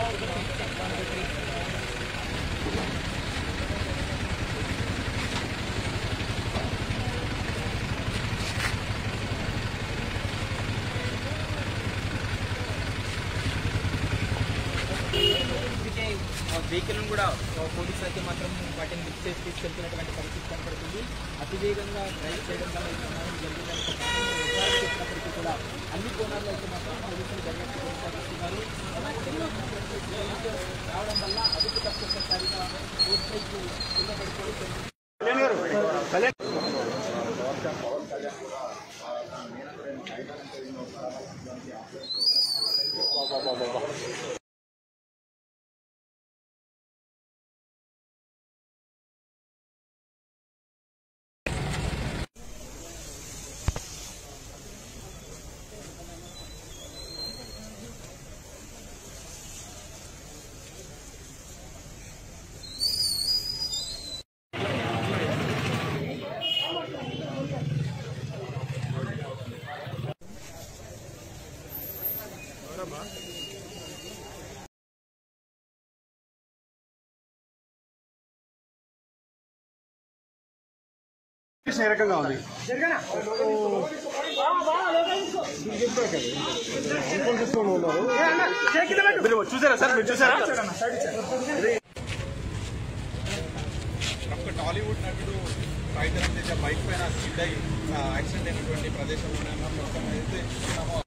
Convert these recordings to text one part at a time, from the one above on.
vehicle కూడా పోలీసులు అయితే మాత్రం వాటిని లిఫ్ట్ చేసి తీసుకెళ్తున్నటువంటి పరిస్థితి కనపడుతుంది అతివేగంగా డ్రైవ్ చేయడం వల్ల ఈ ప్రమాదం జరిగిందని ఒక కారణం నిర్ధారణ చేసినప్పటికీ కూడా అన్ని కోణాల్లో అయితే మాత్రం పోలీసులు దర్యాప్తు కొనసాగిస్తున్నారు అలాగే రావడం వల్ల అదుపు తప్పనిసరిగా రోడ్ సైడ్ కింద పడిపోయి ఏ రకంగా ఉంది మీరు చూసారా సార్ మీరు చూసారా ప్రముఖ టాలీవుడ్ నటుడు సాయిధరం తేజ బైక్ పైన స్కిడ్ అయి ఆ, యాక్సిడెంట్ అయినటువంటి ప్రదేశంలోనే ఉన్నాం మొత్తం అయితే చూస్తున్నామో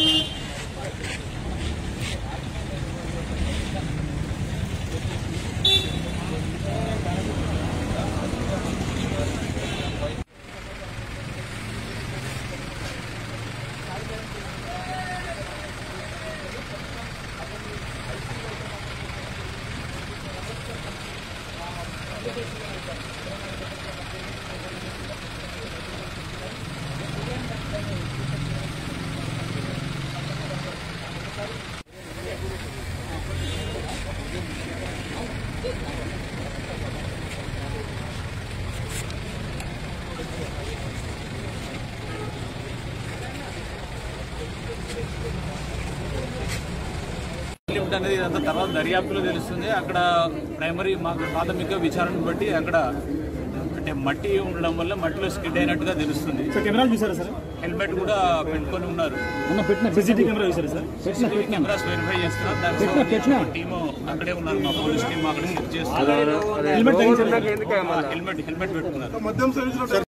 లిఫ్ట్ అనేది ఇదంతా తర్వాత దర్యాప్తులో తెలుస్తుంది అక్కడ ప్రైమరీ మాకు ప్రాథమిక విచారణ బట్టి అక్కడ అంటే మట్టి ఉండడం వల్ల మట్టిలో స్కిడ్ అయినట్టుగా తెలుస్తుంది కెమెరాలు చూసారా సార్ హెల్మెట్ కూడా పెట్టుకొని ఉన్నారు సీసీటీవీ కెమెరా చూసారా సార్ సీసీటీవీ కెమెరాస్ వెరిఫై చేస్తున్నారు దానికి సంబంధించి టీము అక్కడే ఉన్నారు మా పోలీస్ టీం అక్కడ చెక్ చేస్తున్నారు హెల్మెట్ తగ్గించారు హెల్మెట్ హెల్మెట్ పెట్టుకున్నారు